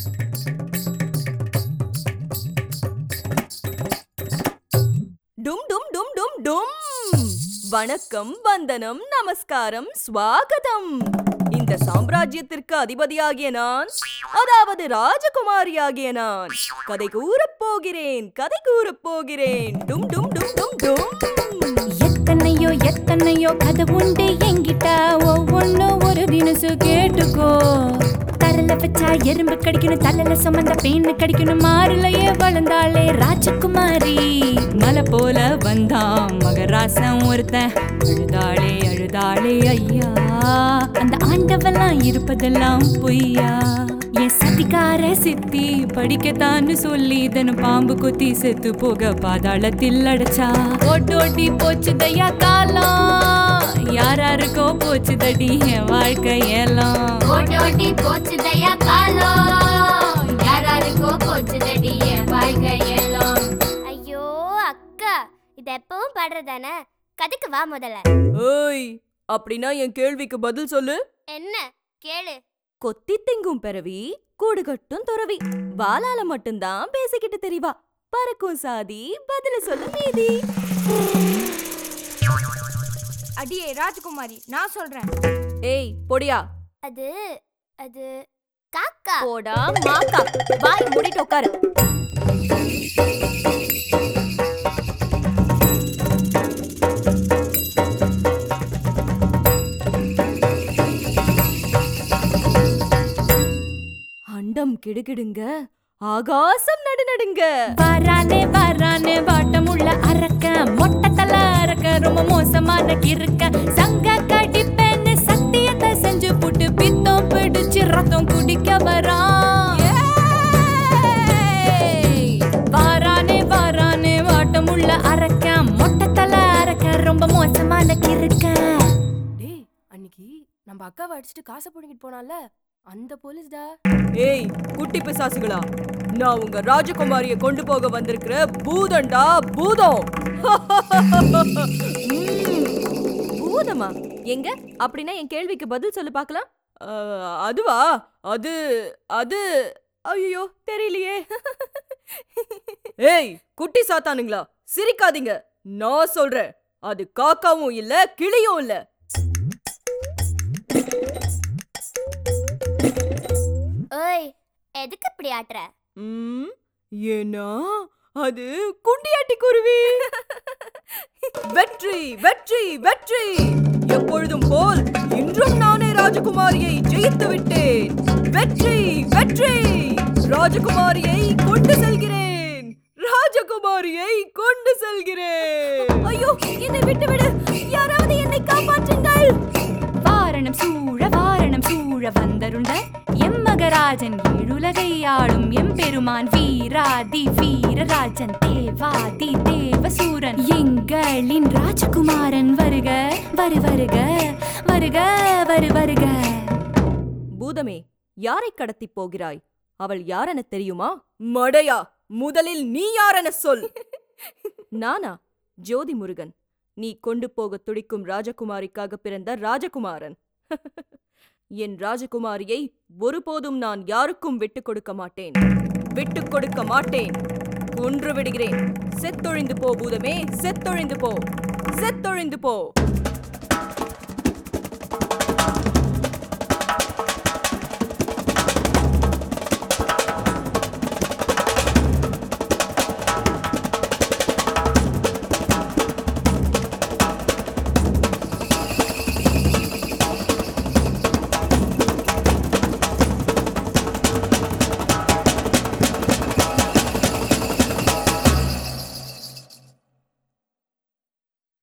டும் டும் டும் டும் டும் வணக்கம் வந்தனம் நமஸ்காரம் ஸ்வாகதம் இந்த சாம்ராஜ்யத்திற்கு அதிபதியாகிய நான் அதாவது ராஜகுமாரியாகிய நான் கதை கூறப் போகிறேன் கதை கூறப் போகிறேன் டும் டும் டும் டும் டும் எத்தனையோ எத்தனையோ கதை உண்டு என்கிட்ட ஒவ்வொன்னும் ஒரு தினசு கேட்டுக்கோ தரல வச்சா எறும்பு கடிக்கணும் தலையில சுமந்த பேனு கடிக்கணும் மாறுலையே வளர்ந்தாளே ராஜகுமாரி மலை போல வந்தான் மகராசன் ஒருத்தன் அழுதாளே அழுதாளே ஐயா அந்த ஆண்டவெல்லாம் இருப்பதெல்லாம் பொய்யா என் சதிகார சித்தி படிக்கத்தான்னு சொல்லி இதன் பாம்பு கொத்தி செத்து போக பாதாளத்தில் அடைச்சா ஓட்டோட்டி போச்சு தையா காலம் யாராருக்கோ போச்சு தடி என் வாழ்க்கை ஏலம் ஓட்டோட்டி போச்சுதையா காலம் யாராருக்கோ போச்சுதடி என் வாழ்க்கை எல்லாம் ஐயோ அக்கா இது எப்பவும் பாடுறதானே கதைக்கு வா முதல்ல ஏய் அப்படின்னா என் கேள்விக்கு பதில் சொல்லு என்ன கேளு கொத்தி திங்கும் பிறவி கூடு கட்டும் துறவி வாளால மட்டும்தான் பேசிக்கிட்டு தெரியவா பறக்கும் சாதி பதில சொல்லு மீதி அடியே ராஜகுமாரி நான் சொல்றேன் ஏய் பொடியா அது அது காக்கா போடா மாக்கா வாய் மூடிட்டு உட்காரு அண்டம் கிடுகிடுங்க ஆகாசம் நடுநடுங்க வரானே வரானே வாட்டமுள்ள அரக்க மொட்டை தலை அரக்க ரொம்ப மோசமான கிறுக்க சங்க கடிப்பேன்னு சத்தியத்தை செஞ்சு புட்டு பித்தம் பிடிச்சு ரத்தம் குடிக்க வரான் ஏய்! வாரானே வாரானே வாட்டமுள்ள அரக்க மொட்டை தலை அரக்க ரொம்ப மோசமான கிறுக்க டேய் அன்னைக்கு நம்ம அக்காவை அடிச்சுட்டு காசை பிடிங்கிட்டு போனால அந்த போலீஸ்டா ஏய் குட்டி பிசாசுகளா நான் உங்க ராஜகுமாரிய கொண்டு போக வந்திருக்கிற பூதண்டா பூதம் ம், பூதமா எங்க அப்படின்னா என் கேள்விக்கு பதில் சொல்லு பார்க்கலாம் அஹ், அதுவா அது அது ஐயோ தெரியலையே ஏய் குட்டி சாத்தானுங்களா சிரிக்காதீங்க நான் சொல்றேன் அது காக்காவும் இல்ல கிளியும் இல்ல ஓய் எதுக்கு இப்படி ஆட்டுற ம், ஏன்னா அது குண்டியாட்டி குருவி வெற்றி வெற்றி வெற்றி எப்பொழுதும் போல் இன்றும் நானே ராஜகுமாரியை ஜெயித்து விட்டேன் வெற்றி வெற்றி ராஜகுமாரியை கொண்டு செல்கிறேன் ராஜகுமாரியை கொண்டு செல்கிறேன் ஐயோ என்னை விட்டுவிடு யாராவது என்னை காப்பாற்றுங்கள் வாரணம் சூழ வாரணம் சூழ வந்தருண்ட எம்மகராஜன் ஏழுலகை ஆளும் எம்பெருமான் வீராதி வீரராஜன் தேவாதி தேவசூரன் எங்களின் ராஜகுமாரன் வருக வரு வருக வருக வரு வருக பூதமே யாரை கடத்திப் போகிறாய் அவள் யாரென தெரியுமா மடையா முதலில் நீ யாரென சொல் நானா ஜோதி முருகன் நீ கொண்டு போக துடிக்கும் ராஜகுமாரிக்காக பிறந்த ராஜகுமாரன் என் ராஜகுமாரியை ஒருபோதும் நான் யாருக்கும் விட்டுக் கொடுக்க மாட்டேன் விட்டுக் கொடுக்க மாட்டேன் கொன்று விடுகிறேன் செத்தொழிந்து போ பூதமே செத்தொழிந்து போ செத்தொழிந்து போ